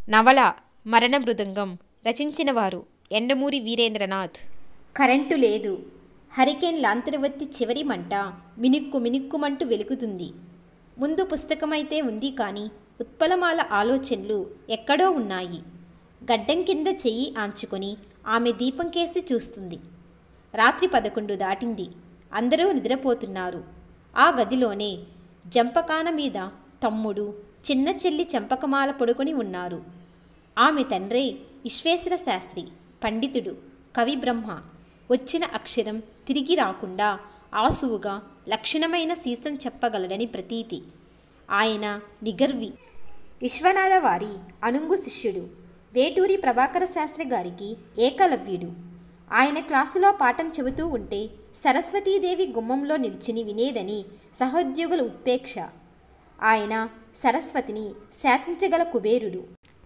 నవల మరణ మృదంగం రచించిన వారు ఎండమూరి వీరేంద్రనాథ్ కరెంటు లేదు హరికేన్ లాంతరవత్తి చివరి మంట మినుక్కు మినుక్కుమంటూ వెలుగుతుంది ముందు పుస్తకమైతే ఉంది కానీ ఉత్పలమాల ఆలోచనలు ఎక్కడో ఉన్నాయి గడ్డం కింద చెయ్యి ఆంచుకొని ఆమె దీపం కేసి చూస్తుంది రాత్రి పదకొండు దాటింది అందరూ నిద్రపోతున్నారు ఆ గదిలోనే జంపకాన మీద తమ్ముడు చిన్న చెల్లి చంపకమాల పొడుకొని ఉన్నారు ఆమె తండ్రే విశ్వేశ్వర శాస్త్రి పండితుడు కవి బ్రహ్మ వచ్చిన అక్షరం తిరిగి రాకుండా ఆసువుగా లక్షణమైన సీసం చెప్పగలడని ప్రతీతి ఆయన నిగర్వి విశ్వనాథ వారి అనుంగు శిష్యుడు వేటూరి ప్రభాకర శాస్త్రి గారికి ఏకలవ్యుడు ఆయన క్లాసులో పాఠం చెబుతూ ఉంటే సరస్వతీదేవి గుమ్మంలో నిల్చుని వినేదని సహోద్యోగుల ఉత్పేక్ష ఆయన సరస్వతిని శాసించగల కుబేరుడు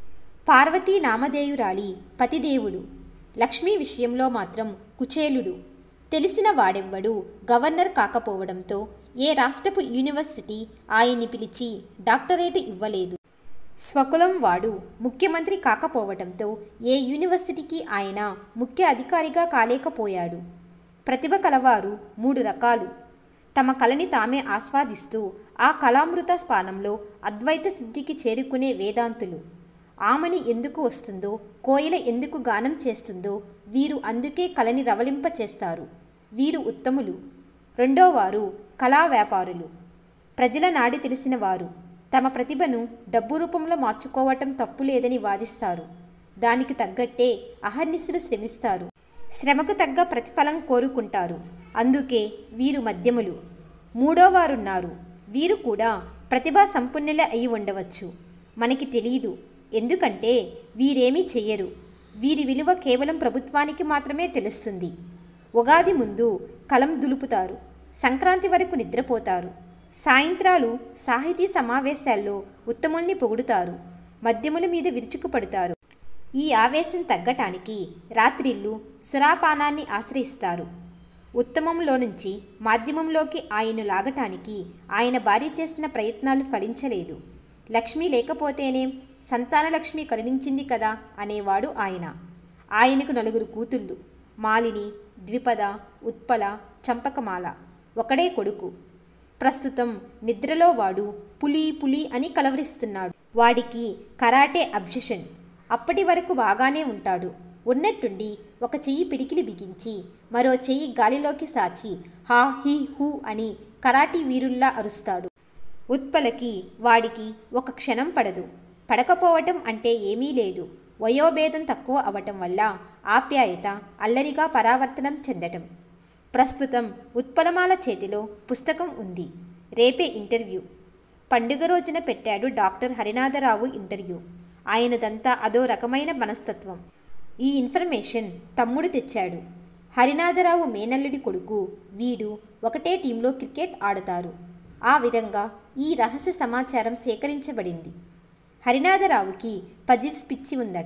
పార్వతీ నామధేయురాలి పతిదేవుడు లక్ష్మీ విషయంలో మాత్రం కుచేలుడు తెలిసిన వాడెవ్వడు గవర్నర్ కాకపోవడంతో ఏ రాష్ట్రపు యూనివర్సిటీ ఆయన్ని పిలిచి డాక్టరేటు ఇవ్వలేదు స్వకులం వాడు ముఖ్యమంత్రి కాకపోవడంతో ఏ యూనివర్సిటీకి ఆయన ముఖ్య అధికారిగా కాలేకపోయాడు ప్రతిభ కలవారు మూడు రకాలు తమ కళని తామే ఆస్వాదిస్తూ ఆ కళామృత స్థానంలో అద్వైత సిద్ధికి చేరుకునే వేదాంతులు ఆమని ఎందుకు వస్తుందో కోయిల ఎందుకు గానం చేస్తుందో వీరు అందుకే కళని రవలింప చేస్తారు వీరు ఉత్తములు రెండోవారు కళా వ్యాపారులు ప్రజల నాడి తెలిసిన వారు తమ ప్రతిభను డబ్బు రూపంలో మార్చుకోవటం తప్పులేదని వాదిస్తారు దానికి తగ్గట్టే అహర్నిశలు శ్రమిస్తారు శ్రమకు తగ్గ ప్రతిఫలం కోరుకుంటారు అందుకే వీరు మధ్యములు మూడోవారున్నారు వీరు కూడా ప్రతిభా సంపన్నులే అయి ఉండవచ్చు మనకి తెలియదు ఎందుకంటే వీరేమీ చెయ్యరు వీరి విలువ కేవలం ప్రభుత్వానికి మాత్రమే తెలుస్తుంది ఉగాది ముందు కలం దులుపుతారు సంక్రాంతి వరకు నిద్రపోతారు సాయంత్రాలు సాహితీ సమావేశాల్లో ఉత్తముల్ని పొగుడుతారు మద్యముల మీద విరుచుకుపడతారు ఈ ఆవేశం తగ్గటానికి రాత్రిళ్ళు సురాపానాన్ని ఆశ్రయిస్తారు ఉత్తమంలో నుంచి మాధ్యమంలోకి ఆయన లాగటానికి ఆయన భార్య చేసిన ప్రయత్నాలు ఫలించలేదు లక్ష్మి లేకపోతేనేం సంతానలక్ష్మి కరుణించింది కదా అనేవాడు ఆయన ఆయనకు నలుగురు కూతుళ్ళు మాలిని ద్విపద ఉత్పల చంపకమాల ఒకడే కొడుకు ప్రస్తుతం నిద్రలో వాడు పులి పులి అని కలవరిస్తున్నాడు వాడికి కరాటే అబ్జెషన్ అప్పటి వరకు బాగానే ఉంటాడు ఉన్నట్టుండి ఒక చెయ్యి పిడికిలి బిగించి మరో చెయ్యి గాలిలోకి సాచి హా హీ హూ అని కరాటీ వీరుల్లా అరుస్తాడు ఉత్పలకి వాడికి ఒక క్షణం పడదు పడకపోవటం అంటే ఏమీ లేదు వయోభేదం తక్కువ అవటం వల్ల ఆప్యాయత అల్లరిగా పరావర్తనం చెందటం ప్రస్తుతం ఉత్పలమాల చేతిలో పుస్తకం ఉంది రేపే ఇంటర్వ్యూ పండుగ రోజున పెట్టాడు డాక్టర్ హరినాథరావు ఇంటర్వ్యూ ఆయనదంతా అదో రకమైన మనస్తత్వం ఈ ఇన్ఫర్మేషన్ తమ్ముడు తెచ్చాడు హరినాథరావు మేనల్లుడి కొడుకు వీడు ఒకటే టీంలో క్రికెట్ ఆడుతారు ఆ విధంగా ఈ రహస్య సమాచారం సేకరించబడింది హరినాథరావుకి పజిల్స్ పిచ్చి ఉందట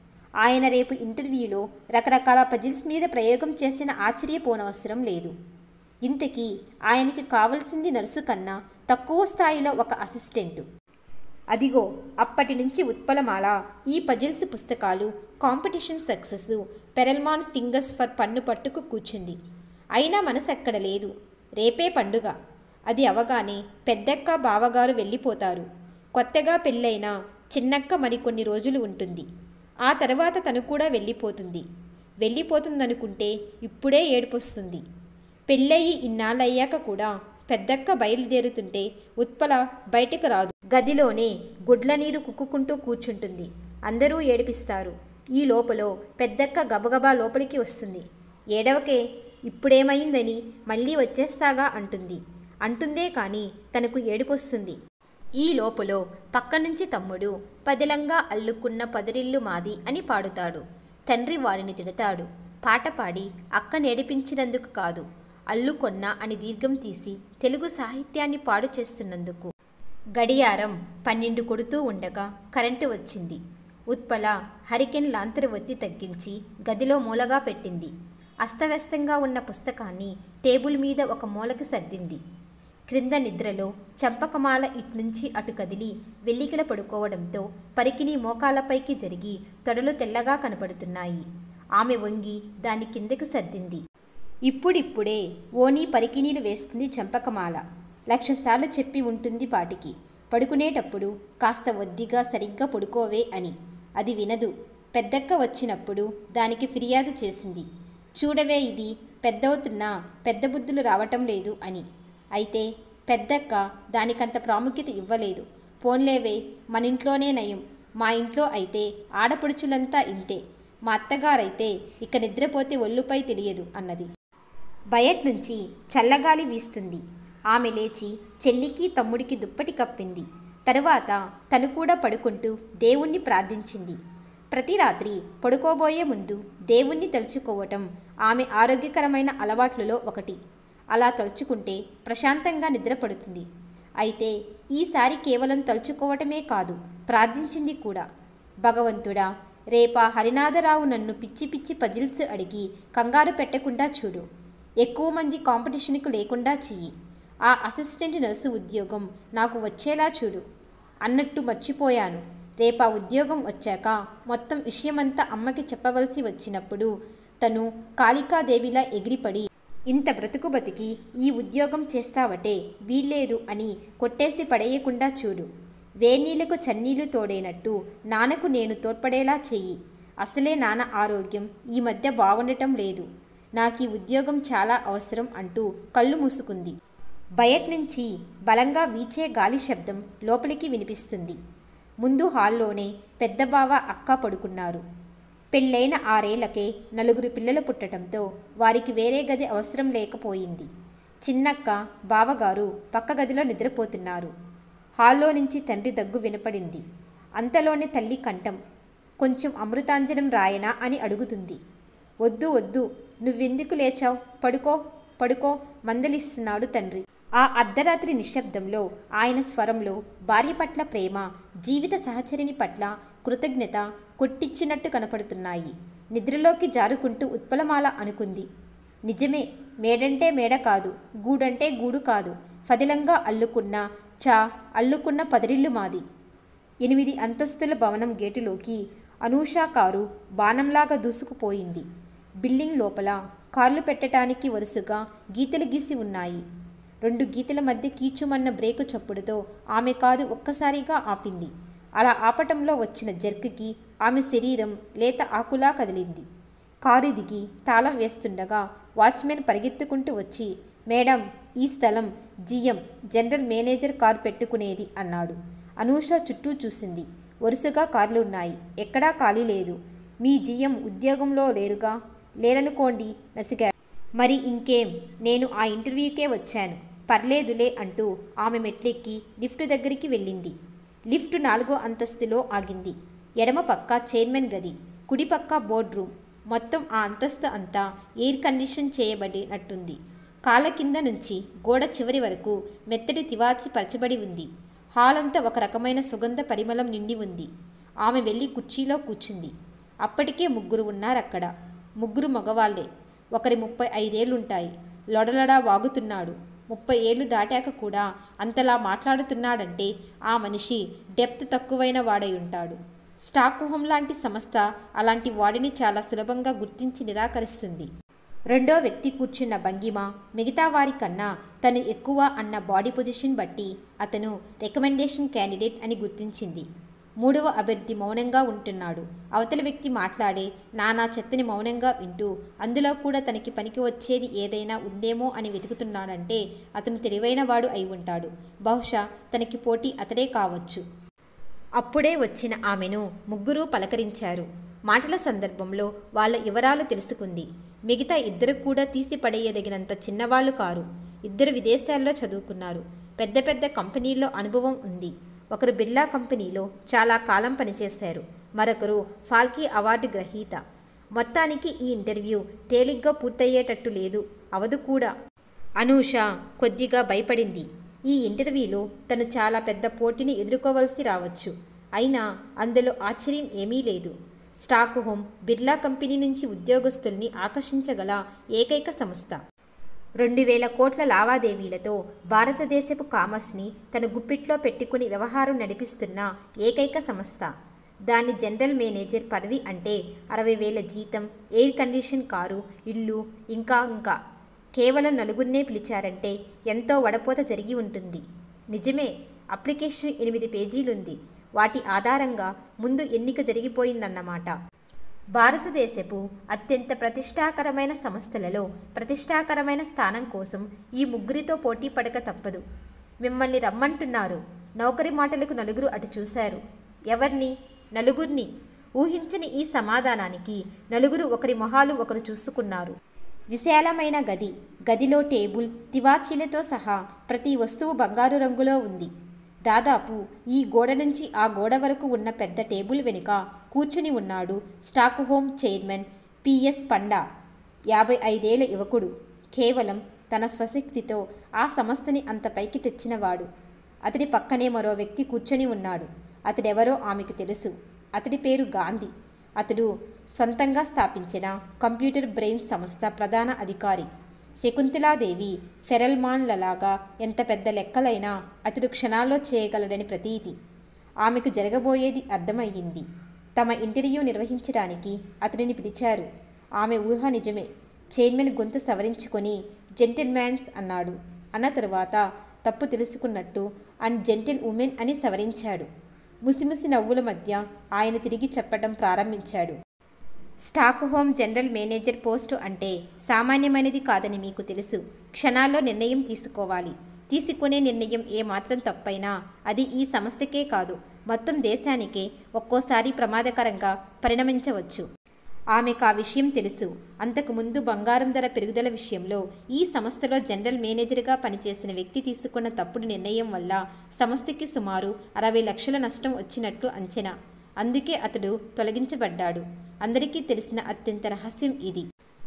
ఆయన రేపు ఇంటర్వ్యూలో రకరకాల పజిల్స్ మీద ప్రయోగం చేసిన ఆశ్చర్యపోనవసరం లేదు ఇంతకీ ఆయనకి కావలసింది నర్సు కన్నా తక్కువ స్థాయిలో ఒక అసిస్టెంటు అదిగో అప్పటి నుంచి ఉత్పలమాల ఈ పజిల్స్ పుస్తకాలు competition success Perelman fingers for పన్ను పట్టుకు కూర్చుంది అయినా మనసు ఎక్కడ లేదు రేపే పండుగ అది అవగానే పెద్దక్క బావగారు వెళ్ళిపోతారు కొత్తగా పెళ్ళైన చిన్నక్క మరికొన్ని రోజులు ఉంటుంది ఆ తర్వాత తను కూడా వెళ్ళిపోతుంది వెళ్ళిపోతుందనుకుంటే ఇప్పుడే ఏడుపొస్తుంది పెళ్ళయి ఇన్నాళ్ళయ్యాక కూడా పెద్దక్క బయలుదేరుతుంటే ఉత్పల బయటకు రాదు గదిలోనే గుడ్ల నీరు కుక్కుకుంటూ కూర్చుంటుంది అందరూ ఏడిపిస్తారు ఈ లోపల పెద్దక్క గబగబా లోపలికి వస్తుంది ఏడవకే ఇప్పుడేమైందని మళ్ళీ వచ్చేస్తాగా అంటుంది అంటుందే కానీ తనకు ఏడుపొస్తుంది ఈ లోపల పక్క నుంచి తమ్ముడు పదిలంగా అల్లుకున్న పదిరిల్లు మాది అని పాడుతాడు తండ్రి వారిని తిడతాడు పాట పాడి అక్క నేడిపించినందుకు కాదు అల్లుకొన్న అని దీర్ఘం తీసి తెలుగు సాహిత్యాన్ని పాడు చేస్తున్నందుకు గడియారం పన్నెండు కొడుతూ ఉండగా కరెంటు వచ్చింది ఉత్పల హరికెన్ లాంతరు ఒత్తి తగ్గించి గదిలో మూలగా పెట్టింది అస్తవ్యస్తంగా ఉన్న పుస్తకాన్ని టేబుల్ మీద ఒక మూలకి సర్దింది క్రింద నిద్రలో చంపకమాల ఇట్నుంచి అటు కదిలి వెల్లికిల పడుకోవడంతో పరికిని మోకాలపైకి జరిగి తొడలు తెల్లగా కనపడుతున్నాయి ఆమె వంగి దాని కిందకి సర్దింది ఇప్పుడిప్పుడే ఓనీ పరికినీలు వేస్తుంది చంపకమాల లక్షసార్లు చెప్పి ఉంటుంది పాటికి పడుకునేటప్పుడు కాస్త వద్దిగా సరిగ్గా పడుకోవే అని అది వినదు పెద్దక్క వచ్చినప్పుడు దానికి ఫిర్యాదు చేసింది చూడవే ఇది పెద్దవుతున్నా పెద్ద బుద్ధులు రావటం లేదు అని అయితే పెద్దక్క దానికంత ప్రాముఖ్యత ఇవ్వలేదు పోన్లేవే మన ఇంట్లోనే నయం మా ఇంట్లో అయితే ఆడపడుచులంతా ఇంతే మా అత్తగారైతే ఇక నిద్రపోతే ఒళ్ళుపై తెలియదు అన్నది బయట నుంచి చల్లగాలి వీస్తుంది ఆమె లేచి చెల్లికి తమ్ముడికి దుప్పటి కప్పింది తరువాత తను కూడా పడుకుంటూ దేవుణ్ణి ప్రార్థించింది ప్రతి రాత్రి పడుకోబోయే ముందు దేవుణ్ణి తలుచుకోవటం ఆమె ఆరోగ్యకరమైన అలవాట్లలో ఒకటి అలా తలుచుకుంటే ప్రశాంతంగా నిద్రపడుతుంది అయితే ఈసారి కేవలం తలుచుకోవటమే కాదు ప్రార్థించింది కూడా భగవంతుడా రేపా హరినాథరావు నన్ను పిచ్చి పిచ్చి పజిల్స్ అడిగి కంగారు పెట్టకుండా చూడు ఎక్కువ మంది కాంపిటీషన్కు లేకుండా చెయ్యి ఆ అసిస్టెంట్ నర్సు ఉద్యోగం నాకు వచ్చేలా చూడు అన్నట్టు మర్చిపోయాను రేపా ఉద్యోగం వచ్చాక మొత్తం విషయమంతా అమ్మకి చెప్పవలసి వచ్చినప్పుడు తను కాళికాదేవిలా ఎగిరిపడి ఇంత బ్రతుకు బతికి ఈ ఉద్యోగం చేస్తావటే వీల్లేదు అని కొట్టేసి పడేయకుండా చూడు వేనీళ్లకు చన్నీళ్లు తోడేనట్టు నాన్నకు నేను తోడ్పడేలా చెయ్యి అసలే నాన్న ఆరోగ్యం ఈ మధ్య బాగుండటం లేదు నాకు ఈ ఉద్యోగం చాలా అవసరం అంటూ కళ్ళు మూసుకుంది బయట నుంచి బలంగా వీచే గాలి శబ్దం లోపలికి వినిపిస్తుంది ముందు హాల్లోనే పెద్ద బావ అక్క పడుకున్నారు పెళ్ళైన ఆరేళ్లకే నలుగురు పిల్లలు పుట్టడంతో వారికి వేరే గది అవసరం లేకపోయింది చిన్నక్క బావగారు పక్క గదిలో నిద్రపోతున్నారు హాల్లో నుంచి తండ్రి దగ్గు వినపడింది అంతలోనే తల్లి కంఠం కొంచెం అమృతాంజనం రాయనా అని అడుగుతుంది వద్దు వద్దు నువ్వెందుకు లేచావు పడుకో పడుకో మందలిస్తున్నాడు తండ్రి ఆ అర్ధరాత్రి నిశ్శబ్దంలో ఆయన స్వరంలో భార్య పట్ల ప్రేమ జీవిత సహచరిని పట్ల కృతజ్ఞత కొట్టిచ్చినట్టు కనపడుతున్నాయి నిద్రలోకి జారుకుంటూ ఉత్పలమాల అనుకుంది నిజమే మేడంటే మేడ కాదు గూడంటే గూడు కాదు ఫదిలంగా అల్లుకున్న చా అల్లుకున్న పదిరిల్లు మాది ఎనిమిది అంతస్తుల భవనం గేటులోకి అనూషా కారు బాణంలాగా దూసుకుపోయింది బిల్డింగ్ లోపల కార్లు పెట్టడానికి వరుసగా గీతలు గీసి ఉన్నాయి రెండు గీతల మధ్య కీచుమన్న బ్రేకు చప్పుడుతో ఆమె కారు ఒక్కసారిగా ఆపింది అలా ఆపటంలో వచ్చిన జర్క్కి ఆమె శరీరం లేత ఆకులా కదిలింది కారు దిగి తాళం వేస్తుండగా వాచ్మెన్ పరిగెత్తుకుంటూ వచ్చి మేడం ఈ స్థలం జిఎం జనరల్ మేనేజర్ కారు పెట్టుకునేది అన్నాడు అనూష చుట్టూ చూసింది వరుసగా కార్లు ఉన్నాయి ఎక్కడా ఖాళీ లేదు మీ జిఎం ఉద్యోగంలో లేరుగా లేరనుకోండి నసిగా మరి ఇంకేం నేను ఆ ఇంటర్వ్యూకే వచ్చాను పర్లేదులే అంటూ ఆమె మెట్లెక్కి లిఫ్ట్ దగ్గరికి వెళ్ళింది లిఫ్ట్ నాలుగో అంతస్తులో ఆగింది ఎడమ పక్క చైర్మన్ గది కుడి పక్క బోర్డ్ రూమ్ మొత్తం ఆ అంతస్తు అంతా ఎయిర్ కండిషన్ చేయబడినట్టుంది కాళ్ళ కింద నుంచి గోడ చివరి వరకు మెత్తటి తివాచి పరచబడి ఉంది హాల్ అంతా ఒక రకమైన సుగంధ పరిమళం నిండి ఉంది ఆమె వెళ్ళి కుర్చీలో కూర్చుంది అప్పటికే ముగ్గురు ఉన్నారక్కడ ముగ్గురు మగవాళ్లే ఒకరి ముప్పై ఐదేళ్లుంటాయి లొడలడా వాగుతున్నాడు ముప్పై ఏళ్ళు దాటాక కూడా అంతలా మాట్లాడుతున్నాడంటే ఆ మనిషి డెప్త్ తక్కువైన వాడై ఉంటాడు స్టాక్ హోమ్ లాంటి సంస్థ అలాంటి వాడిని చాలా సులభంగా గుర్తించి నిరాకరిస్తుంది రెండో వ్యక్తి కూర్చున్న భంగిమ మిగతా వారి కన్నా తను ఎక్కువ అన్న బాడీ పొజిషన్ బట్టి అతను రికమెండేషన్ క్యాండిడేట్ అని గుర్తించింది మూడవ అభ్యర్థి మౌనంగా ఉంటున్నాడు అవతల వ్యక్తి మాట్లాడే నానా చెత్తని మౌనంగా వింటూ అందులో కూడా తనకి పనికి వచ్చేది ఏదైనా ఉందేమో అని వెతుకుతున్నాడంటే అతను తెలివైనవాడు అయి ఉంటాడు బహుశా తనకి పోటీ అతడే కావచ్చు అప్పుడే వచ్చిన ఆమెను ముగ్గురు పలకరించారు మాటల సందర్భంలో వాళ్ళ వివరాలు తెలుసుకుంది మిగతా ఇద్దరు కూడా తీసి పడేయదగినంత చిన్నవాళ్ళు కారు ఇద్దరు విదేశాల్లో చదువుకున్నారు పెద్ద పెద్ద కంపెనీల్లో అనుభవం ఉంది ఒకరు బిర్లా కంపెనీలో చాలా కాలం పనిచేశారు మరొకరు ఫాల్కీ అవార్డు గ్రహీత మొత్తానికి ఈ ఇంటర్వ్యూ తేలిగ్గా పూర్తయ్యేటట్టు లేదు అవదు కూడా అనూష కొద్దిగా భయపడింది ఈ ఇంటర్వ్యూలో తను చాలా పెద్ద పోటీని ఎదుర్కోవలసి రావచ్చు అయినా అందులో ఆశ్చర్యం ఏమీ లేదు స్టాక్ హోమ్ బిర్లా కంపెనీ నుంచి ఉద్యోగస్తుల్ని ఆకర్షించగల ఏకైక సంస్థ రెండు వేల కోట్ల లావాదేవీలతో భారతదేశపు కామర్స్ని తన గుప్పిట్లో పెట్టుకుని వ్యవహారం నడిపిస్తున్న ఏకైక సంస్థ దాని జనరల్ మేనేజర్ పదవి అంటే అరవై వేల జీతం ఎయిర్ కండిషన్ కారు ఇల్లు ఇంకా ఇంకా కేవలం నలుగురినే పిలిచారంటే ఎంతో వడపోత జరిగి ఉంటుంది నిజమే అప్లికేషన్ ఎనిమిది పేజీలుంది వాటి ఆధారంగా ముందు ఎన్నిక జరిగిపోయిందన్నమాట భారతదేశపు అత్యంత ప్రతిష్టాకరమైన సంస్థలలో ప్రతిష్టాకరమైన స్థానం కోసం ఈ ముగ్గురితో పోటీ పడక తప్పదు మిమ్మల్ని రమ్మంటున్నారు నౌకరి మాటలకు నలుగురు అటు చూశారు ఎవర్ని నలుగురిని ఊహించని ఈ సమాధానానికి నలుగురు ఒకరి మొహాలు ఒకరు చూసుకున్నారు విశాలమైన గది గదిలో టేబుల్ తివాచీలతో సహా ప్రతి వస్తువు బంగారు రంగులో ఉంది దాదాపు ఈ గోడ నుంచి ఆ గోడ వరకు ఉన్న పెద్ద టేబుల్ వెనుక కూర్చుని ఉన్నాడు Stockholm chairman PS Panda యాభై ఐదేళ్ల యువకుడు కేవలం తన స్వశక్తితో ఆ సంస్థని అంత పైకి తెచ్చినవాడు అతడి పక్కనే మరో వ్యక్తి కూర్చొని ఉన్నాడు అతడెవరో ఆమెకు తెలుసు అతడి పేరు గాంధీ అతడు సొంతంగా స్థాపించిన కంప్యూటర్ బ్రెయిన్ సంస్థ ప్రధాన అధికారి శకుంతలాదేవి ఫెరల్మాన్లలాగా ఎంత పెద్ద లెక్కలైనా అతడు క్షణాల్లో చేయగలడని ప్రతీతి ఆమెకు జరగబోయేది అర్థమయ్యింది తమ ఇంటర్వ్యూ నిర్వహించడానికి అతడిని పిలిచారు ఆమె ఊహ నిజమే చైర్మన్ గొంతు సవరించుకొని జెంటిల్మ్యాన్స్ అన్నాడు అన్న తరువాత తప్పు తెలుసుకున్నట్టు అండ్ జెంటిల్ ఉమెన్ అని సవరించాడు ముసిముసి నవ్వుల మధ్య ఆయన తిరిగి చెప్పడం ప్రారంభించాడు Stockholm general manager post అంటే సామాన్యమైనది కాదని మీకు తెలుసు క్షణాల్లో నిర్ణయం తీసుకోవాలి తీసుకునే నిర్ణయం ఏమాత్రం తప్పైనా అది ఈ సంస్థకే కాదు మొత్తం దేశానికే ఒక్కోసారి ప్రమాదకరంగా పరిణమించవచ్చు ఆమెకు ఆ విషయం తెలుసు అంతకుముందు బంగారం ధర పెరుగుదల విషయంలో ఈ సంస్థలో జనరల్ మేనేజర్గా పనిచేసిన వ్యక్తి తీసుకున్న తప్పుడు నిర్ణయం వల్ల సంస్థకి సుమారు అరవై లక్షల నష్టం వచ్చినట్లు అంచనా అందుకే అతడు తొలగించబడ్డాడు అందరికీ తెలిసిన అత్యంత రహస్యం ఇది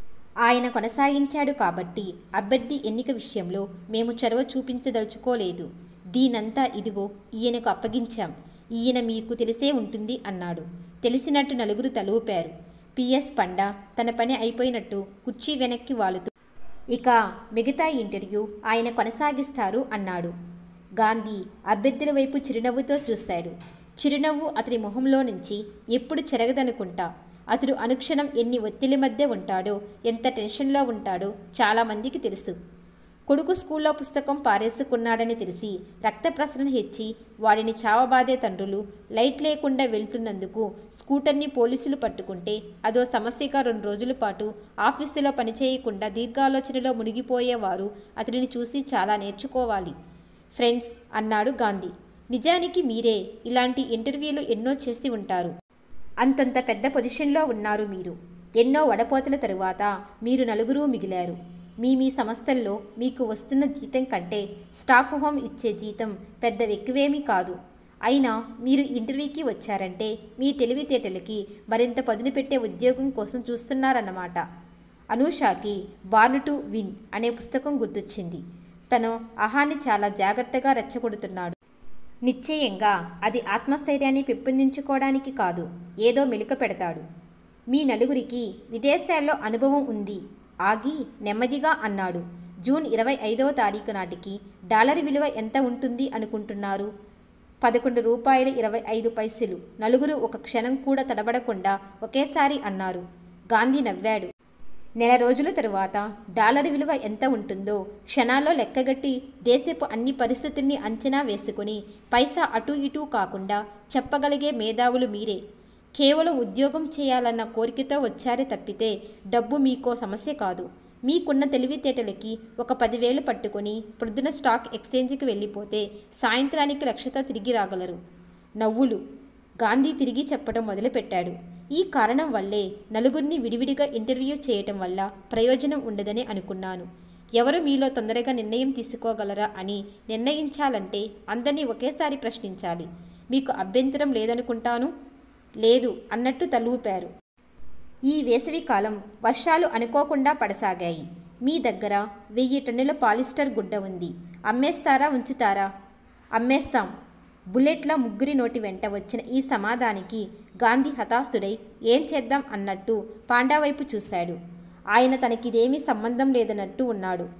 ఆయన కొనసాగించాడు కాబట్టి అభ్యర్థి ఎన్నిక విషయంలో మేము చొరవ చూపించదలుచుకోలేదు దీనంతా ఇదిగో ఈయనకు అప్పగించాం ఈయన మీకు తెలిసే ఉంటుంది అన్నాడు తెలిసినట్టు నలుగురు తలూపారు పిఎస్ పండా తన పని అయిపోయినట్టు కుర్చీ వెనక్కి వాలుతూ ఇక మిగతా ఇంటర్వ్యూ ఆయన కొనసాగిస్తారు అన్నాడు గాంధీ అభ్యర్థుల వైపు చిరునవ్వుతో చూశాడు చిరునవ్వు అతని మొహంలో నుంచి ఎప్పుడు చెరగదనుకుంటా అతడు అనుక్షణం ఎన్ని ఒత్తిడి మధ్య ఉంటాడో ఎంత టెన్షన్లో ఉంటాడో చాలామందికి తెలుసు కొడుకు స్కూల్లో పుస్తకం పారేసుకున్నాడని తెలిసి రక్త ప్రసరణ హెచ్చి వాడిని చావబాదే తండ్రులు లైట్ లేకుండా వెళ్తున్నందుకు స్కూటర్ని పోలీసులు పట్టుకుంటే అదో సమస్యగా రెండు రోజుల పాటు ఆఫీసులో పనిచేయకుండా దీర్ఘాలోచనలో మునిగిపోయేవారు అతడిని చూసి చాలా నేర్చుకోవాలి ఫ్రెండ్స్ అన్నాడు గాంధీ నిజానికి మీరే ఇలాంటి ఇంటర్వ్యూలు ఎన్నో చేసి ఉంటారు అంతంత పెద్ద పొజిషన్లో ఉన్నారు మీరు ఎన్నో వడపోతల తరువాత మీరు నలుగురు మిగిలారు మీ మీ సంస్థల్లో మీకు వస్తున్న జీతం కంటే స్టాక్ హోమ్ ఇచ్చే జీతం పెద్ద ఎక్కువేమీ కాదు అయినా మీరు ఇంటర్వ్యూకి వచ్చారంటే మీ తెలివితేటలకి మరింత పదును పెట్టే ఉద్యోగం కోసం చూస్తున్నారన్నమాట అనూషాకి బార్న్ టు విన్ అనే పుస్తకం గుర్తొచ్చింది తను అహాన్ని చాలా జాగ్రత్తగా రెచ్చగొడుతున్నాడు నిశ్చయంగా అది ఆత్మస్థైర్యాన్ని పెంపొందించుకోవడానికి కాదు ఏదో మెలిక పెడతాడు మీ నలుగురికి విదేశాల్లో అనుభవం ఉంది ఆగి నెమ్మదిగా అన్నాడు జూన్ ఇరవై ఐదవ తారీఖు నాటికి డాలర్ విలువ ఎంత ఉంటుంది అనుకుంటున్నారు పదకొండు రూపాయలు ఇరవై ఐదు పైసలు నలుగురు ఒక క్షణం కూడా తడబడకుండా ఒకేసారి అన్నారు గాంధీ నవ్వాడు నెల రోజుల తరువాత డాలర్ విలువ ఎంత ఉంటుందో క్షణాల్లో లెక్కగట్టి దేశపు అన్ని పరిస్థితుల్ని అంచనా వేసుకుని పైసా అటూ ఇటూ కాకుండా చెప్పగలిగే మేధావులు మీరే కేవలం ఉద్యోగం చేయాలన్న కోరికతో వచ్చారే తప్పితే డబ్బు మీకో సమస్య కాదు మీకున్న తెలివితేటలకి ఒక పదివేలు పట్టుకొని ప్రొద్దున స్టాక్ ఎక్స్చేంజ్కి వెళ్ళిపోతే సాయంత్రానికి లక్షతో తిరిగి రాగలరు నవ్వులు గాంధీ తిరిగి చెప్పడం మొదలుపెట్టాడు ఈ కారణం వల్లే నలుగురిని విడివిడిగా ఇంటర్వ్యూ చేయటం వల్ల ప్రయోజనం ఉండదని అనుకున్నాను ఎవరు మీలో తొందరగా నిర్ణయం తీసుకోగలరా అని నిర్ణయించాలంటే అందరినీ ఒకేసారి ప్రశ్నించాలి మీకు అభ్యంతరం లేదనుకుంటాను లేదు అన్నట్టు తలూపారు ఈ వేసవి కాలం వర్షాలు అనుకోకుండా పడసాగాయి మీ దగ్గర వెయ్యి టన్నుల పాలిస్టర్ గుడ్డ ఉంది అమ్మేస్తారా ఉంచుతారా అమ్మేస్తాం బుల్లెట్ల ముగ్గురి నోటి వెంట వచ్చిన ఈ సమాధానికి గాంధీ హతాశుడై ఏం చేద్దాం అన్నట్టు పాండా వైపు చూశాడు ఆయన తనకిదేమీ సంబంధం లేదన్నట్టు ఉన్నాడు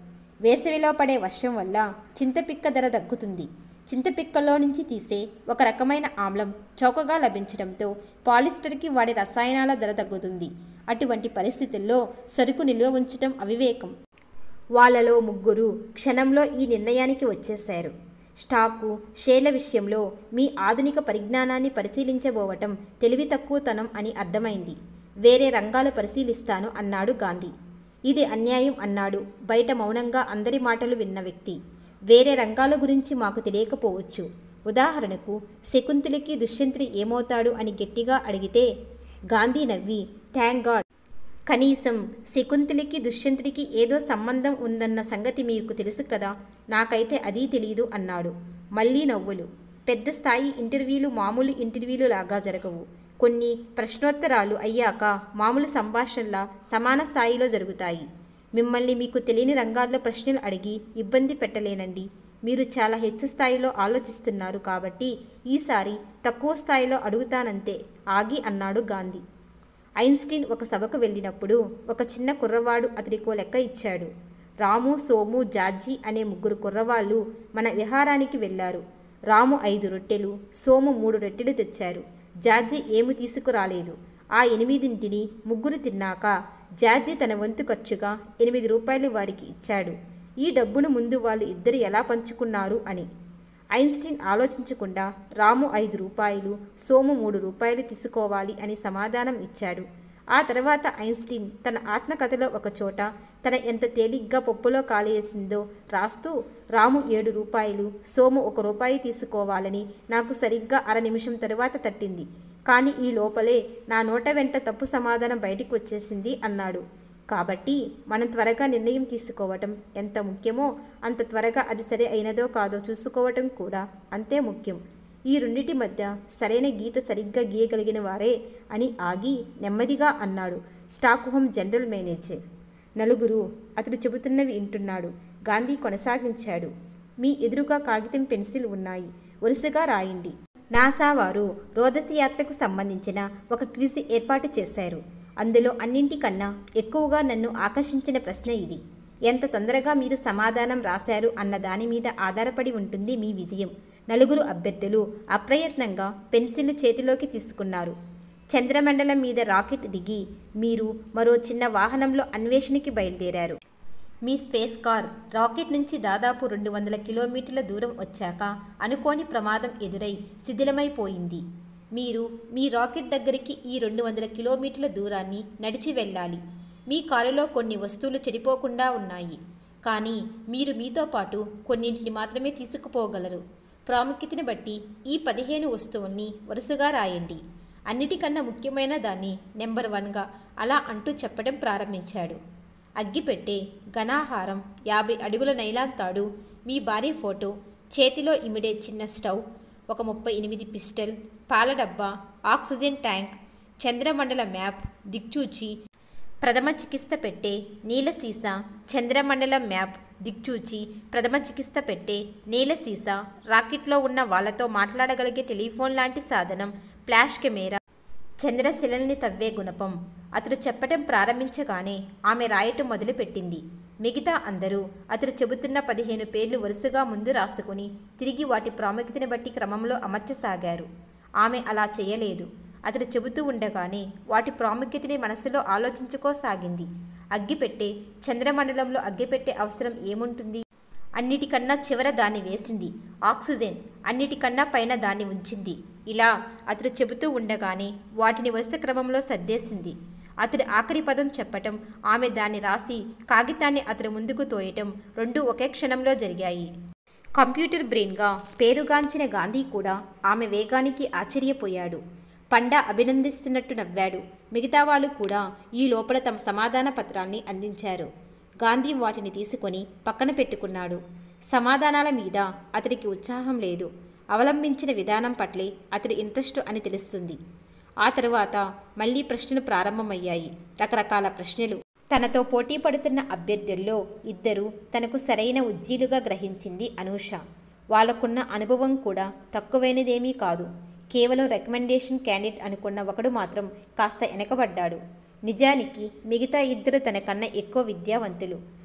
వేసవిలో పడే వర్షం వల్ల చింతపిక్క ధర తగ్గుతుంది చింతపిక్కలో నుంచి తీసే ఒక రకమైన ఆమ్లం చౌకగా లభించడంతో పాలిస్టర్కి వాడే రసాయనాల ధర తగ్గుతుంది అటువంటి పరిస్థితుల్లో సరుకు నిల్వ ఉంచడం అవివేకం వాళ్ళలో ముగ్గురు క్షణంలో ఈ నిర్ణయానికి వచ్చేశారు స్టాకు షేర్ల విషయంలో మీ ఆధునిక పరిజ్ఞానాన్ని పరిశీలించబోవటం తెలివి తక్కువతనం అని అర్థమైంది వేరే రంగాలు పరిశీలిస్తాను అన్నాడు గాంధీ ఇది అన్యాయం అన్నాడు బయట మౌనంగా అందరి మాటలు విన్న వ్యక్తి వేరే రంగాల గురించి మాకు తెలియకపోవచ్చు ఉదాహరణకు శకుంతలికి దుష్యంతుడు ఏమవుతాడు అని గట్టిగా అడిగితే గాంధీ నవ్వి థ్యాంక్ గాడ్ కనీసం శకుంతలికి దుష్యంతుడికి ఏదో సంబంధం ఉందన్న సంగతి మీకు తెలుసు కదా నాకైతే అదీ తెలియదు అన్నాడు మళ్ళీ నవ్వులు పెద్ద స్థాయి ఇంటర్వ్యూలు మామూలు ఇంటర్వ్యూలు లాగా జరగవు కొన్ని ప్రశ్నోత్తరాలు అయ్యాక మామూలు సంభాషణల సమాన స్థాయిలో జరుగుతాయి మిమ్మల్ని మీకు తెలియని రంగాల్లో ప్రశ్నలు అడిగి ఇబ్బంది పెట్టలేనండి మీరు చాలా హెచ్చు స్థాయిలో ఆలోచిస్తున్నారు కాబట్టి ఈసారి తక్కువ స్థాయిలో అడుగుతానంతే ఆగి అన్నాడు గాంధీ ఐన్స్టీన్ ఒక సభకు వెళ్ళినప్పుడు ఒక చిన్న కుర్రవాడు అతడికో లెక్క ఇచ్చాడు రాము సోము జార్జి అనే ముగ్గురు కుర్రవాళ్ళు మన విహారానికి వెళ్ళారు రాము ఐదు రొట్టెలు సోము మూడు రొట్టెలు తెచ్చారు జార్జి ఏమి తీసుకురాలేదు ఆ ఎనిమిదింటిని ముగ్గురు తిన్నాక జార్జి తన వంతు ఖర్చుగా ఎనిమిది రూపాయలు వారికి ఇచ్చాడు ఈ డబ్బును ముందు వాళ్ళు ఇద్దరు ఎలా పంచుకున్నారు అని ఐన్స్టీన్ ఆలోచించకుండా రాము ఐదు రూపాయలు సోము మూడు రూపాయలు తీసుకోవాలి అని సమాధానం ఇచ్చాడు ఆ తర్వాత ఐన్స్టీన్ తన ఆత్మకథలో ఒక చోట తన ఎంత తేలిగ్గా పప్పులో కాలేసిందో రాస్తూ రాము ఏడు రూపాయలు సోము ఒక రూపాయి తీసుకోవాలని నాకు సరిగ్గా అర నిమిషం తరువాత తట్టింది కానీ ఈ లోపలే నా నోట వెంట తప్పు సమాధానం బయటికి వచ్చేసింది అన్నాడు కాబట్టి మనం త్వరగా నిర్ణయం తీసుకోవటం ఎంత ముఖ్యమో అంత త్వరగా అది సరి అయినదో కాదో చూసుకోవటం కూడా అంతే ముఖ్యం ఈ రెండిటి మధ్య సరైన గీత సరిగ్గా గీయగలిగిన వారే అని ఆగి నెమ్మదిగా అన్నాడు స్టాక్ హోమ్ జనరల్ మేనేజర్ నలుగురు అతడు చెబుతున్నవి వింటున్నాడు గాంధీ కొనసాగించాడు మీ ఎదురుగా కాగితం పెన్సిల్ ఉన్నాయి వరుసగా రాయండి నాసా వారు రోదసి యాత్రకు సంబంధించిన ఒక క్విజ్ ఏర్పాటు చేశారు అందులో అన్నింటికన్నా ఎక్కువగా నన్ను ఆకర్షించిన ప్రశ్న ఇది ఎంత తొందరగా మీరు సమాధానం రాశారు అన్న దాని మీద ఆధారపడి ఉంటుంది మీ విజయం నలుగురు అభ్యర్థులు అప్రయత్నంగా పెన్సిల్ చేతిలోకి తీసుకున్నారు చంద్రమండలం మీద రాకెట్ దిగి మీరు మరో చిన్న వాహనంలో అన్వేషణకి బయలుదేరారు మీ స్పేస్ కార్ రాకెట్ నుంచి దాదాపు రెండు వందల కిలోమీటర్ల దూరం వచ్చాక అనుకోని ప్రమాదం ఎదురై శిథిలమైపోయింది మీరు మీ రాకెట్ దగ్గరికి ఈ రెండు వందల కిలోమీటర్ల దూరాన్ని నడిచి వెళ్ళాలి మీ కారులో కొన్ని వస్తువులు చెడిపోకుండా ఉన్నాయి కానీ మీరు మీతో పాటు కొన్నింటిని మాత్రమే తీసుకుపోగలరు ప్రాముఖ్యతని బట్టి ఈ పదిహేను వస్తువుల్ని వరుసగా రాయండి అన్నిటికన్నా ముఖ్యమైన దాన్ని నెంబర్ వన్గా అలా అంటూ చెప్పడం ప్రారంభించాడు అగ్గిపెట్టే ఘనాహారం యాభై అడుగుల నైలాన్ తాడు మీ భార్య ఫోటో చేతిలో ఇమిడే చిన్న స్టవ్ ఒక ముప్పై ఎనిమిది పిస్టల్ పాల డబ్బా ఆక్సిజన్ ట్యాంక్ చంద్రమండల మ్యాప్ దిక్చూచి ప్రథమ చికిత్స పెట్టే నీల సీసా చంద్రమండలం మ్యాప్ దిక్చూచి ప్రథమ చికిత్స పెట్టే నీల సీసా రాకెట్లో ఉన్న వాళ్ళతో మాట్లాడగలిగే టెలిఫోన్ లాంటి సాధనం ఫ్లాష్ కెమెరా చంద్రశిలల్ని తవ్వే గుణపం అతడు చెప్పటం ప్రారంభించగానే ఆమె రాయటం మొదలుపెట్టింది మిగతా అందరూ అతడు చెబుతున్న పదిహేను పేర్లు వరుసగా ముందు రాసుకుని తిరిగి వాటి ప్రాముఖ్యతని బట్టి క్రమంలో అమర్చసాగారు ఆమె అలా చేయలేదు అతడు చెబుతూ ఉండగానే వాటి ప్రాముఖ్యతని మనసులో ఆలోచించుకోసాగింది అగ్గిపెట్టే చంద్రమండలంలో అగ్గిపెట్టే అవసరం ఏముంటుంది అన్నిటికన్నా చివర దాన్ని వేసింది ఆక్సిజన్ అన్నిటికన్నా పైన దాన్ని ఉంచింది ఇలా అతడు చెబుతూ ఉండగానే వాటిని వరుస క్రమంలో సర్దేసింది అతడు ఆఖరి పదం చెప్పటం ఆమె దాన్ని రాసి కాగితాన్ని అతడు ముందుకు తోయటం రెండూ ఒకే క్షణంలో జరిగాయి కంప్యూటర్ బ్రెయిన్గా పేరుగాంచిన గాంధీ కూడా ఆమె వేగానికి ఆశ్చర్యపోయాడు పండా అభినందిస్తున్నట్టు నవ్వాడు మిగతా వాళ్ళు కూడా ఈ లోపల తమ సమాధాన పత్రాల్ని అందించారు గాంధీ వాటిని తీసుకొని పక్కన పెట్టుకున్నాడు సమాధానాల మీద అతడికి ఉత్సాహం లేదు అవలంబించిన విధానం పట్లే అతడి ఇంట్రెస్ట్ అని తెలుస్తుంది ఆ తరువాత మళ్ళీ ప్రశ్నలు ప్రారంభమయ్యాయి రకరకాల ప్రశ్నలు తనతో పోటీ పడుతున్న అభ్యర్థుల్లో ఇద్దరు తనకు సరైన ఉజ్జీలుగా గ్రహించింది అనూష వాళ్ళకున్న అనుభవం కూడా తక్కువైనదేమీ కాదు కేవలం రికమెండేషన్ క్యాండిడేట్ అనుకున్న ఒకడు మాత్రం కాస్త వెనకబడ్డాడు నిజానికి మిగతా ఇద్దరు తనకన్నా ఎక్కువ విద్యావంతులు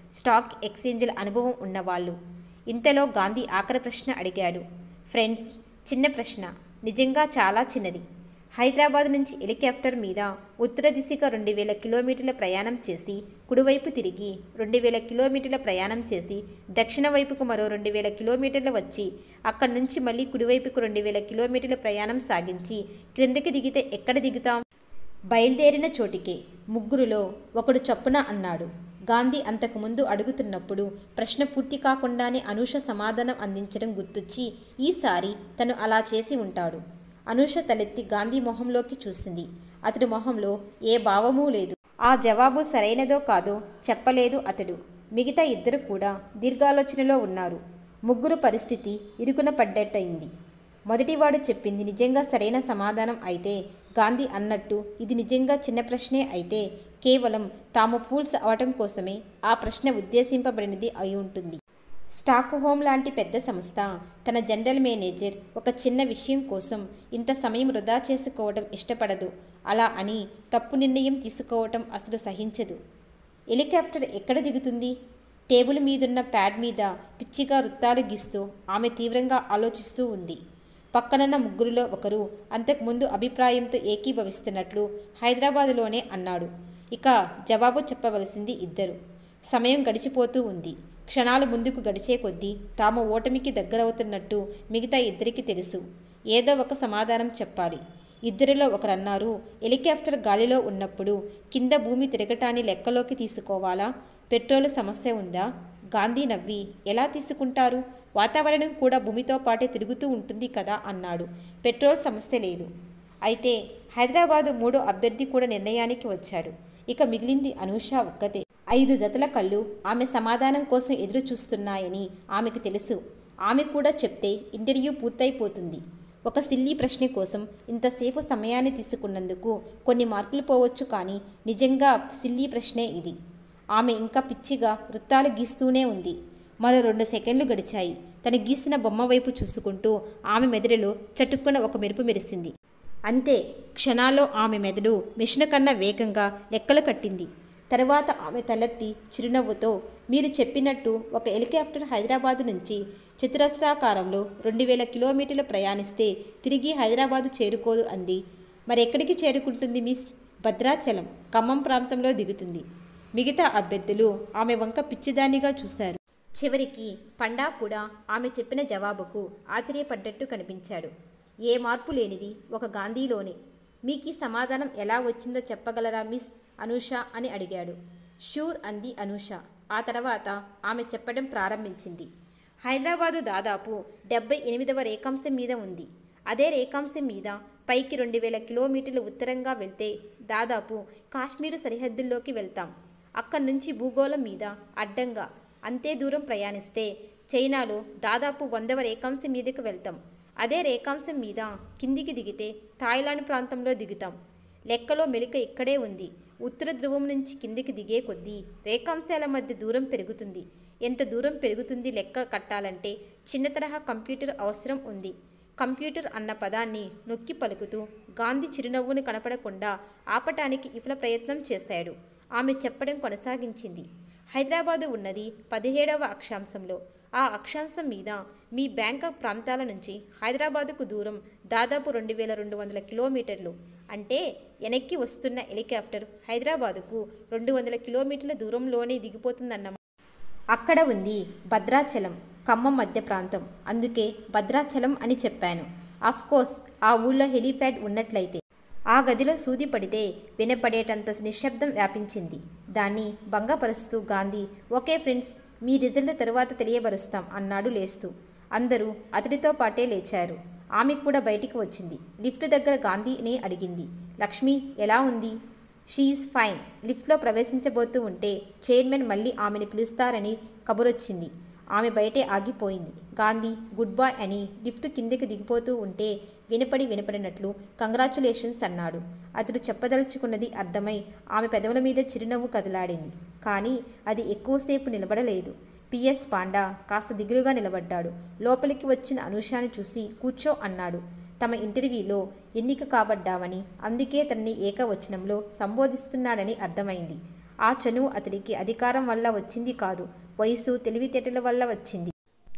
స్టాక్ ఎక్స్చేంజ్ల అనుభవం ఉన్నవాళ్ళు ఇంతలో గాంధీ ఆఖరి ప్రశ్న అడిగాడు ఫ్రెండ్స్ చిన్న ప్రశ్న నిజంగా చాలా చిన్నది హైదరాబాద్ నుంచి హెలికాప్టర్ మీద ఉత్తర దిశగా రెండు వేల కిలోమీటర్ల ప్రయాణం చేసి కుడివైపు తిరిగి రెండు వేల కిలోమీటర్ల ప్రయాణం చేసి దక్షిణ వైపుకు మరో రెండు వేల కిలోమీటర్లు వచ్చి అక్కడి నుంచి మళ్ళీ కుడివైపుకు రెండు వేల కిలోమీటర్ల ప్రయాణం సాగించి క్రిందకి దిగితే ఎక్కడ దిగుతాం బయలుదేరిన చోటికే ముగ్గురులో ఒకడు చప్పున అన్నాడు గాంధీ అంతకుముందు అడుగుతున్నప్పుడు ప్రశ్న పూర్తి కాకుండానే అనూష సమాధానం అందించడం గుర్తొచ్చి ఈసారి తను అలా చేసి ఉంటాడు అనూష తలెత్తి గాంధీ మొహంలోకి చూసింది అతడి మొహంలో ఏ భావమూ లేదు ఆ జవాబు సరైనదో కాదో చెప్పలేదు అతడు మిగతా ఇద్దరు కూడా దీర్ఘాలోచనలో ఉన్నారు ముగ్గురు పరిస్థితి ఇరుకున పడ్డట్టయింది మొదటివాడు చెప్పింది నిజంగా సరైన సమాధానం అయితే గాంధీ అన్నట్టు ఇది నిజంగా చిన్న ప్రశ్నే అయితే కేవలం తాము ఫూల్స్ అవటం కోసమే ఆ ప్రశ్న ఉద్దేశింపబడినది అయి ఉంటుంది స్టాక్ హోమ్ లాంటి పెద్ద సంస్థ తన జనరల్ మేనేజర్ ఒక చిన్న విషయం కోసం ఇంత సమయం వృధా చేసుకోవడం ఇష్టపడదు అలా అని తప్పు నిర్ణయం తీసుకోవటం అసలు సహించదు హెలికాప్టర్ ఎక్కడ దిగుతుంది టేబుల్ మీదున్న ప్యాడ్ మీద పిచ్చిగా వృత్తాలు గీస్తూ ఆమె తీవ్రంగా ఆలోచిస్తూ ఉంది పక్కనున్న ముగ్గురిలో ఒకరు అంతకుముందు అభిప్రాయంతో ఏకీభవిస్తున్నట్లు హైదరాబాదులోనే అన్నాడు ఇక జవాబు చెప్పవలసింది ఇద్దరు సమయం గడిచిపోతూ ఉంది క్షణాలు ముందుకు గడిచే కొద్దీ తాము ఓటమికి దగ్గరవుతున్నట్టు మిగతా ఇద్దరికి తెలుసు ఏదో ఒక సమాధానం చెప్పాలి ఇద్దరిలో ఒకరన్నారు హెలికాప్టర్ గాలిలో ఉన్నప్పుడు కింద భూమి తిరగటాన్ని లెక్కలోకి తీసుకోవాలా పెట్రోల్ సమస్య ఉందా గాంధీ నవ్వి ఎలా తీసుకుంటారు వాతావరణం కూడా భూమితో పాటే తిరుగుతూ ఉంటుంది కదా అన్నాడు పెట్రోల్ సమస్య లేదు అయితే హైదరాబాదు మూడో అభ్యర్థి కూడా నిర్ణయానికి వచ్చాడు ఇక మిగిలింది అనూష ఒక్కతే ఐదు జతల కళ్ళు ఆమె సమాధానం కోసం ఎదురు చూస్తున్నాయని ఆమెకు తెలుసు ఆమె కూడా చెప్తే ఇంటర్వ్యూ పూర్తయిపోతుంది ఒక సిల్లీ ప్రశ్న కోసం ఇంతసేపు సమయాన్ని తీసుకున్నందుకు కొన్ని మార్కులు పోవచ్చు కానీ నిజంగా సిల్లీ ప్రశ్నే ఇది ఆమె ఇంకా పిచ్చిగా వృత్తాలు గీస్తూనే ఉంది మరో రెండు సెకండ్లు గడిచాయి తను గీసిన బొమ్మ వైపు చూసుకుంటూ ఆమె మెదడులో చటుక్కున ఒక మెరుపు మెరిసింది అంతే క్షణాల్లో ఆమె మెదడు మిషన్ కన్నా వేగంగా లెక్కలు కట్టింది తర్వాత ఆమె తలెత్తి చిరునవ్వుతో మీరు చెప్పినట్టు ఒక హెలికాప్టర్ హైదరాబాదు నుంచి చతురస్రాకారంలో రెండు వేల కిలోమీటర్లు ప్రయాణిస్తే తిరిగి హైదరాబాదు చేరుకోదు అంది మరెక్కడికి చేరుకుంటుంది మిస్ భద్రాచలం ఖమ్మం ప్రాంతంలో దిగుతుంది మిగతా అభ్యర్థులు ఆమె వంక పిచ్చిదానిగా చూశారు చివరికి పండా కూడా ఆమె చెప్పిన జవాబుకు ఆశ్చర్యపడ్డట్టు కనిపించాడు ఏ మార్పు లేనిది ఒక గాంధీలోనే మీకు ఈ సమాధానం ఎలా వచ్చిందో చెప్పగలరా మిస్ అనూష అని అడిగాడు షూర్ అంది అనూష ఆ తర్వాత ఆమె చెప్పడం ప్రారంభించింది హైదరాబాదు దాదాపు డెబ్బై ఎనిమిదవ రేఖాంశం మీద ఉంది అదే రేఖాంశం మీద పైకి రెండు వేల కిలోమీటర్లు ఉత్తరంగా వెళ్తే దాదాపు కాశ్మీరు సరిహద్దుల్లోకి వెళ్తాం అక్కడి నుంచి భూగోళం మీద అడ్డంగా అంతే దూరం ప్రయాణిస్తే చైనాలో దాదాపు వందవ రేఖాంశం మీదకి వెళ్తాం అదే రేఖాంశం మీద కిందికి దిగితే థాయిలాండ్ ప్రాంతంలో దిగుతాం లెక్కలో మెలిక ఇక్కడే ఉంది ఉత్తర ధ్రువం నుంచి కిందికి దిగే కొద్దీ రేఖాంశాల మధ్య దూరం పెరుగుతుంది ఎంత దూరం పెరుగుతుంది లెక్క కట్టాలంటే చిన్న తరహా కంప్యూటర్ అవసరం ఉంది కంప్యూటర్ అన్న పదాన్ని నొక్కి పలుకుతూ గాంధీ చిరునవ్వును కనపడకుండా ఆపటానికి విఫల ప్రయత్నం చేశాడు ఆమె చెప్పడం కొనసాగించింది హైదరాబాదు ఉన్నది పదిహేడవ అక్షాంశంలో ఆ అక్షాంశం మీద మీ బ్యాంకాక్ ప్రాంతాల నుంచి హైదరాబాదుకు దూరం దాదాపు రెండు వేల రెండు వందల కిలోమీటర్లు అంటే వెనక్కి వస్తున్న హెలికాప్టర్ హైదరాబాదుకు రెండు వందల కిలోమీటర్ల దూరంలోనే దిగిపోతుందన్నమాట అక్కడ ఉంది భద్రాచలం ఖమ్మం మధ్య ప్రాంతం అందుకే భద్రాచలం అని చెప్పాను కోర్స్ ఆ ఊళ్ళో హెలిప్యాడ్ ఉన్నట్లయితే ఆ గదిలో సూది పడితే వినపడేటంత నిశ్శబ్దం వ్యాపించింది దాన్ని భంగపరుస్తూ గాంధీ ఓకే ఫ్రెండ్స్ మీ రిజల్ట్ తరువాత తెలియబరుస్తాం అన్నాడు లేస్తూ అందరూ అతడితో పాటే లేచారు ఆమె కూడా బయటికి వచ్చింది లిఫ్ట్ దగ్గర గాంధీని అడిగింది లక్ష్మి ఎలా ఉంది షీఈస్ ఫైన్ లిఫ్ట్లో ప్రవేశించబోతూ ఉంటే చైర్మన్ మళ్ళీ ఆమెను పిలుస్తారని కబురొచ్చింది ఆమె బయటే ఆగిపోయింది గాంధీ గుడ్ బాయ్ అని లిఫ్ట్ కిందకి దిగిపోతూ ఉంటే వినపడి వినపడినట్లు కంగ్రాచులేషన్స్ అన్నాడు అతడు చెప్పదలుచుకున్నది అర్థమై ఆమె పెదవుల మీద చిరునవ్వు కదలాడింది కానీ అది ఎక్కువసేపు నిలబడలేదు పిఎస్ పాండా కాస్త దిగులుగా నిలబడ్డాడు లోపలికి వచ్చిన అనూషాని చూసి కూర్చో అన్నాడు తమ ఇంటర్వ్యూలో ఎన్నిక కాబడ్డామని అందుకే తనని ఏకవచనంలో సంబోధిస్తున్నాడని అర్థమైంది ఆ చనువు అతడికి అధికారం వల్ల వచ్చింది కాదు వయసు తెలివితేటల వల్ల వచ్చింది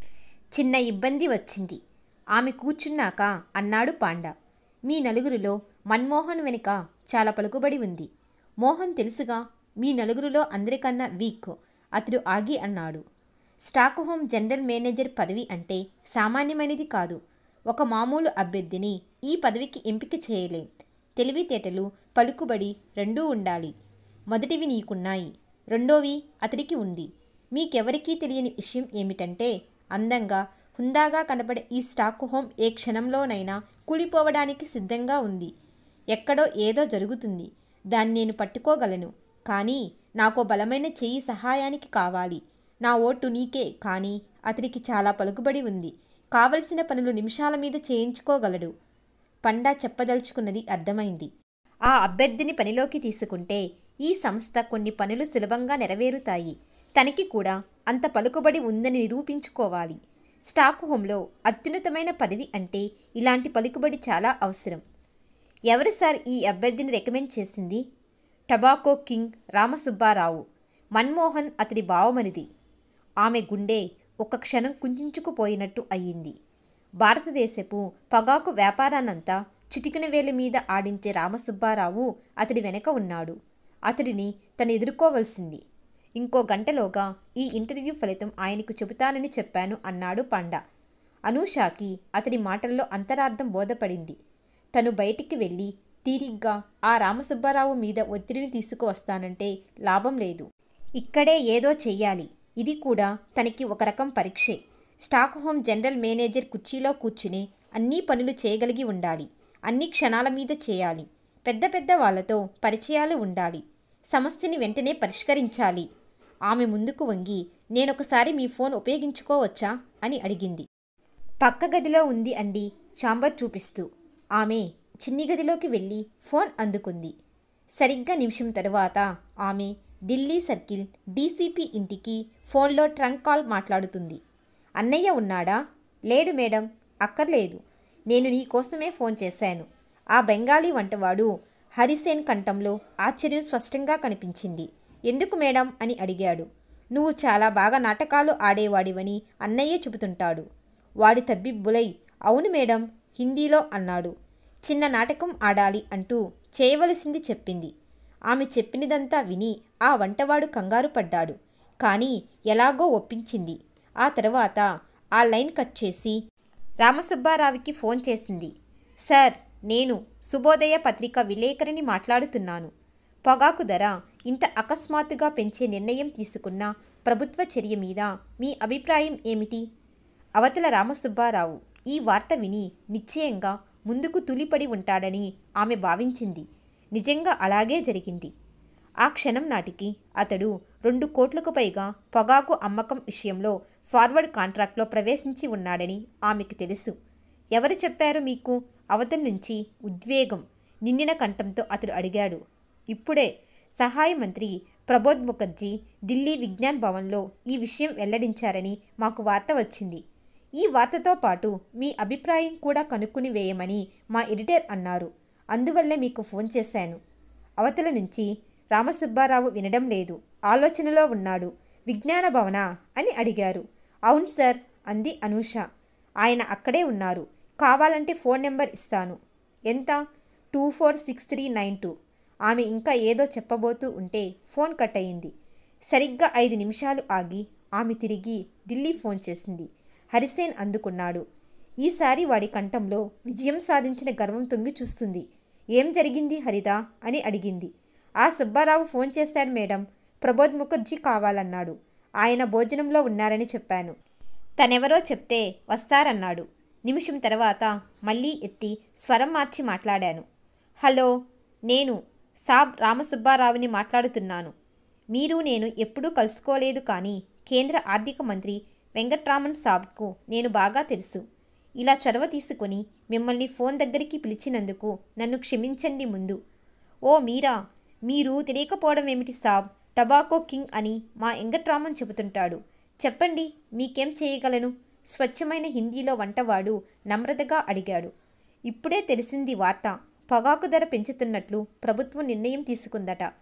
చిన్న ఇబ్బంది వచ్చింది ఆమె కూర్చున్నాక అన్నాడు పాండా మీ నలుగురిలో మన్మోహన్ వెనుక చాలా పలుకుబడి ఉంది మోహన్ తెలుసుగా మీ నలుగురిలో అందరికన్నా వీక్ అతడు ఆగి అన్నాడు స్టాక్ హోమ్ జనరల్ మేనేజర్ పదవి అంటే సామాన్యమైనది కాదు ఒక మామూలు అభ్యర్థిని ఈ పదవికి ఎంపిక చేయలేం తెలివితేటలు పలుకుబడి రెండూ ఉండాలి మొదటివి నీకున్నాయి రెండోవి అతడికి ఉంది మీకెవరికీ తెలియని విషయం ఏమిటంటే అందంగా హుందాగా కనపడే ఈ స్టాక్ హోమ్ ఏ క్షణంలోనైనా కూలిపోవడానికి సిద్ధంగా ఉంది ఎక్కడో ఏదో జరుగుతుంది దాన్ని నేను పట్టుకోగలను కానీ నాకో బలమైన చెయ్యి సహాయానికి కావాలి నా ఓటు నీకే కానీ అతడికి చాలా పలుకుబడి ఉంది కావలసిన పనులు నిమిషాల మీద చేయించుకోగలడు పండా చెప్పదలుచుకున్నది అర్థమైంది ఆ అభ్యర్థిని పనిలోకి తీసుకుంటే ఈ సంస్థ కొన్ని పనులు సులభంగా నెరవేరుతాయి తనకి కూడా అంత పలుకుబడి ఉందని నిరూపించుకోవాలి స్టాక్ హోంలో అత్యున్నతమైన పదవి అంటే ఇలాంటి పలుకుబడి చాలా అవసరం ఎవరు సార్ ఈ అభ్యర్థిని రికమెండ్ చేసింది టబాకో కింగ్ రామసుబ్బారావు మన్మోహన్ అతడి బావమనిది ఆమె గుండె ఒక క్షణం కుంచుకుపోయినట్టు అయ్యింది భారతదేశపు పొగాకు వ్యాపారాన్నంతా చిటికిన వేలి మీద ఆడించే రామసుబ్బారావు అతడి వెనక ఉన్నాడు అతడిని తను ఎదుర్కోవలసింది ఇంకో గంటలోగా ఈ ఇంటర్వ్యూ ఫలితం ఆయనకు చెబుతానని చెప్పాను అన్నాడు పండా అనూషాకి అతడి మాటల్లో అంతరార్థం బోధపడింది తను బయటికి వెళ్ళి తీరిగ్గా ఆ రామసుబ్బారావు మీద ఒత్తిడిని తీసుకువస్తానంటే లాభం లేదు ఇక్కడే ఏదో చెయ్యాలి ఇది కూడా తనకి ఒక రకం పరీక్షే స్టాక్ హోమ్ జనరల్ మేనేజర్ కుర్చీలో కూర్చుని అన్ని పనులు చేయగలిగి ఉండాలి అన్ని క్షణాల మీద చేయాలి పెద్ద పెద్ద వాళ్ళతో పరిచయాలు ఉండాలి సమస్యని వెంటనే పరిష్కరించాలి ఆమె ముందుకు వంగి నేనొకసారి మీ ఫోన్ ఉపయోగించుకోవచ్చా అని అడిగింది పక్క గదిలో ఉంది అండి చాంబర్ చూపిస్తూ ఆమె చిన్ని గదిలోకి వెళ్ళి ఫోన్ అందుకుంది సరిగ్గా నిమిషం తరువాత ఆమె ఢిల్లీ సర్కిల్ డీసీపీ ఇంటికి ఫోన్లో ట్రంక్ కాల్ మాట్లాడుతుంది అన్నయ్య ఉన్నాడా లేడు మేడం అక్కర్లేదు నేను నీ కోసమే ఫోన్ చేశాను ఆ బెంగాలీ వంటవాడు హరిసేన్ కంఠంలో ఆశ్చర్యం స్పష్టంగా కనిపించింది ఎందుకు మేడం అని అడిగాడు నువ్వు చాలా బాగా నాటకాలు ఆడేవాడివని అన్నయ్య చెబుతుంటాడు వాడి తబ్బిబ్బులై అవును మేడం హిందీలో అన్నాడు చిన్న నాటకం ఆడాలి అంటూ చేయవలసింది చెప్పింది ఆమె చెప్పినదంతా విని ఆ వంటవాడు కంగారు పడ్డాడు కానీ ఎలాగో ఒప్పించింది ఆ తర్వాత ఆ లైన్ కట్ చేసి రామసుబ్బారావుకి ఫోన్ చేసింది సార్ నేను శుభోదయ పత్రిక విలేకరిని మాట్లాడుతున్నాను పొగాకు ధర ఇంత అకస్మాత్తుగా పెంచే నిర్ణయం తీసుకున్న ప్రభుత్వ చర్య మీద మీ అభిప్రాయం ఏమిటి అవతల రామసుబ్బారావు ఈ వార్త విని నిశ్చయంగా ముందుకు తులిపడి ఉంటాడని ఆమె భావించింది నిజంగా అలాగే జరిగింది ఆ క్షణం నాటికి అతడు రెండు కోట్లకు పైగా పొగాకు అమ్మకం విషయంలో ఫార్వర్డ్ కాంట్రాక్ట్లో ప్రవేశించి ఉన్నాడని ఆమెకు తెలుసు ఎవరు చెప్పారు మీకు అవతల నుంచి ఉద్వేగం నిండిన కంఠంతో అతడు అడిగాడు ఇప్పుడే సహాయ మంత్రి ప్రబోధ్ ముఖర్జీ ఢిల్లీ విజ్ఞాన్ భవన్లో ఈ విషయం వెల్లడించారని మాకు వార్త వచ్చింది ఈ వార్తతో పాటు మీ అభిప్రాయం కూడా కనుక్కుని వేయమని మా ఎడిటర్ అన్నారు అందువల్లే మీకు ఫోన్ చేశాను అవతల నుంచి రామసుబ్బారావు వినడం లేదు ఆలోచనలో ఉన్నాడు విజ్ఞాన భవన అని అడిగారు అవును సార్ అంది అనూష ఆయన అక్కడే ఉన్నారు కావాలంటే ఫోన్ నెంబర్ ఇస్తాను ఎంత two four six three nine two ఆమె ఇంకా ఏదో చెప్పబోతూ ఉంటే ఫోన్ కట్ అయింది సరిగ్గా ఐదు నిమిషాలు ఆగి ఆమె తిరిగి ఢిల్లీ ఫోన్ చేసింది హరిసేన్ అందుకున్నాడు ఈసారి వాడి కంఠంలో విజయం సాధించిన గర్వం తొంగి చూస్తుంది ఏం జరిగింది హరిదా అని అడిగింది ఆ సుబ్బారావు ఫోన్ చేశాడు మేడం ప్రబోధ్ ముఖర్జీ కావాలన్నాడు ఆయన భోజనంలో ఉన్నారని చెప్పాను తనెవరో చెప్తే వస్తారన్నాడు నిమిషం తర్వాత మళ్ళీ ఎత్తి స్వరం మార్చి మాట్లాడాను హలో నేను సాబ్ రామసుబ్బారావుని మాట్లాడుతున్నాను మీరు నేను ఎప్పుడూ కలుసుకోలేదు కానీ కేంద్ర ఆర్థిక మంత్రి వెంకట్రామన్ సాబ్కు నేను బాగా తెలుసు ఇలా చొరవ తీసుకొని మిమ్మల్ని ఫోన్ దగ్గరికి పిలిచినందుకు నన్ను క్షమించండి ముందు ఓ మీరా మీరు తెలియకపోవడం ఏమిటి సాబ్ టబాకో కింగ్ అని మా వెంకట్రామన్ చెబుతుంటాడు చెప్పండి మీకేం చేయగలను స్వచ్ఛమైన హిందీలో వంటవాడు నమ్రతగా అడిగాడు ఇప్పుడే తెలిసింది వార్త పొగాకు ధర పెంచుతున్నట్లు ప్రభుత్వం నిర్ణయం తీసుకుందట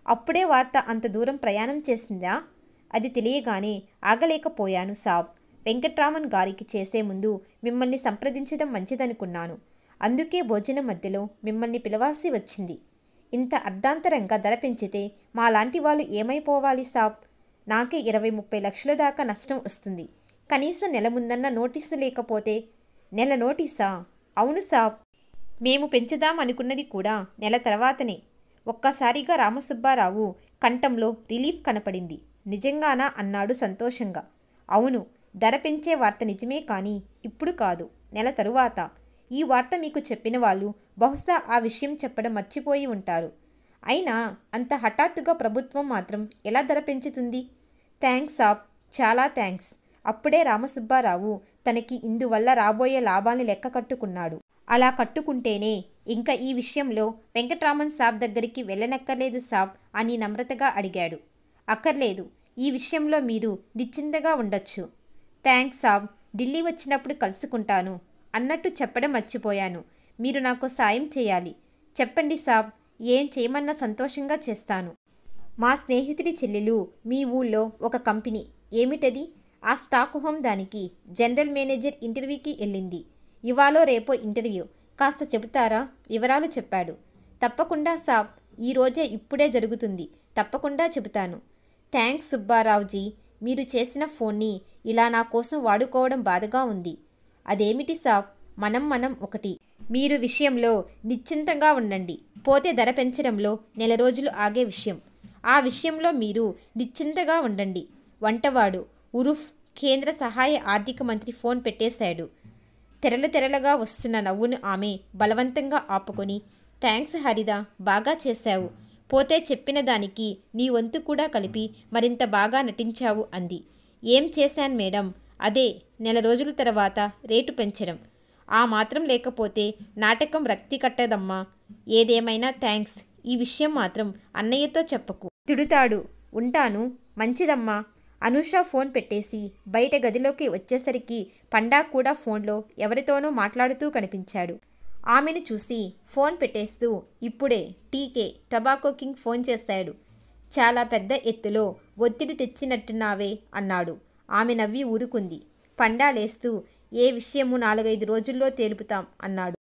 అప్పుడే వార్త అంత దూరం ప్రయాణం చేసిందా అది తెలియగానే ఆగలేకపోయాను సాబ్ వెంకట్రామన్ గారికి చేసే ముందు మిమ్మల్ని సంప్రదించడం మంచిదనుకున్నాను అందుకే భోజనం మధ్యలో మిమ్మల్ని పిలవాల్సి వచ్చింది ఇంత అర్ధాంతరంగా ధర పెంచితే మాలాంటి వాళ్ళు ఏమైపోవాలి సాబ్ నాకే ఇరవై ముప్పై లక్షల దాకా నష్టం వస్తుంది కనీసం నెల ముందన్న నోటీసు లేకపోతే నెల నోటీసా అవును సాబ్ మేము పెంచుదాం అనుకున్నది కూడా నెల తర్వాతనే ఒక్కసారిగా రామసుబ్బారావు కంఠంలో రిలీఫ్ కనపడింది నిజంగానా అన్నాడు సంతోషంగా అవును ధర పెంచే వార్త నిజమే కానీ ఇప్పుడు కాదు నెల తరువాత ఈ వార్త మీకు చెప్పిన వాళ్ళు బహుశా ఆ విషయం చెప్పడం మర్చిపోయి ఉంటారు అయినా అంత హఠాత్తుగా ప్రభుత్వం మాత్రం ఎలా ధర పెంచుతుంది థ్యాంక్స్ సాబ్ చాలా థ్యాంక్స్ అప్పుడే రామసుబ్బారావు తనకి ఇందువల్ల రాబోయే లాభాన్ని లెక్క కట్టుకున్నాడు అలా కట్టుకుంటేనే ఇంకా ఈ విషయంలో వెంకట్రామన్ సాబ్ దగ్గరికి వెళ్ళనక్కర్లేదు సాబ్ అని నమ్రతగా అడిగాడు అక్కర్లేదు ఈ విషయంలో మీరు నిశ్చింతగా ఉండొచ్చు థ్యాంక్స్ సాబ్ ఢిల్లీ వచ్చినప్పుడు కలుసుకుంటాను అన్నట్టు చెప్పడం మర్చిపోయాను మీరు నాకు సాయం చేయాలి చెప్పండి సాబ్ ఏం చేయమన్నా సంతోషంగా చేస్తాను మా స్నేహితుడి చెల్లెలు మీ ఊళ్ళో ఒక కంపెనీ ఏమిటది ఆ స్టాక్ హోమ్ దానికి జనరల్ మేనేజర్ ఇంటర్వ్యూకి వెళ్ళింది ఇవాళో రేపో ఇంటర్వ్యూ కాస్త చెబుతారా వివరాలు చెప్పాడు తప్పకుండా సాబ్ ఈరోజే ఇప్పుడే జరుగుతుంది తప్పకుండా చెబుతాను థ్యాంక్స్ సుబ్బారావుజీ మీరు చేసిన ఫోన్ని ఇలా నా కోసం వాడుకోవడం బాధగా ఉంది అదేమిటి సాబ్ మనం మనం ఒకటి మీరు విషయంలో నిశ్చింతంగా ఉండండి పోతే ధర పెంచడంలో నెల రోజులు ఆగే విషయం ఆ విషయంలో మీరు నిశ్చింతగా ఉండండి వంటవాడు ఉరుఫ్ కేంద్ర సహాయ ఆర్థిక మంత్రి ఫోన్ పెట్టేశాడు తెరలు తెరలుగా వస్తున్న నవ్వును ఆమె బలవంతంగా ఆపుకొని థ్యాంక్స్ హరిదా బాగా చేశావు పోతే చెప్పిన దానికి నీ వంతు కూడా కలిపి మరింత బాగా నటించావు అంది ఏం చేశాను మేడం అదే నెల రోజుల తర్వాత రేటు పెంచడం ఆ మాత్రం లేకపోతే నాటకం రక్తి కట్టదమ్మా ఏదేమైనా థ్యాంక్స్ ఈ విషయం మాత్రం అన్నయ్యతో చెప్పకు తిడుతాడు ఉంటాను మంచిదమ్మా అనూష ఫోన్ పెట్టేసి బయట గదిలోకి వచ్చేసరికి పండా కూడా ఫోన్లో ఎవరితోనో మాట్లాడుతూ కనిపించాడు ఆమెను చూసి ఫోన్ పెట్టేస్తూ ఇప్పుడే టీకే టబాకో కింగ్ ఫోన్ చేశాడు చాలా పెద్ద ఎత్తులో ఒత్తిడి తెచ్చినట్టున్నావే అన్నాడు ఆమె నవ్వి ఊరుకుంది పండా లేస్తూ ఏ విషయము నాలుగైదు రోజుల్లో తేలుపుతాం అన్నాడు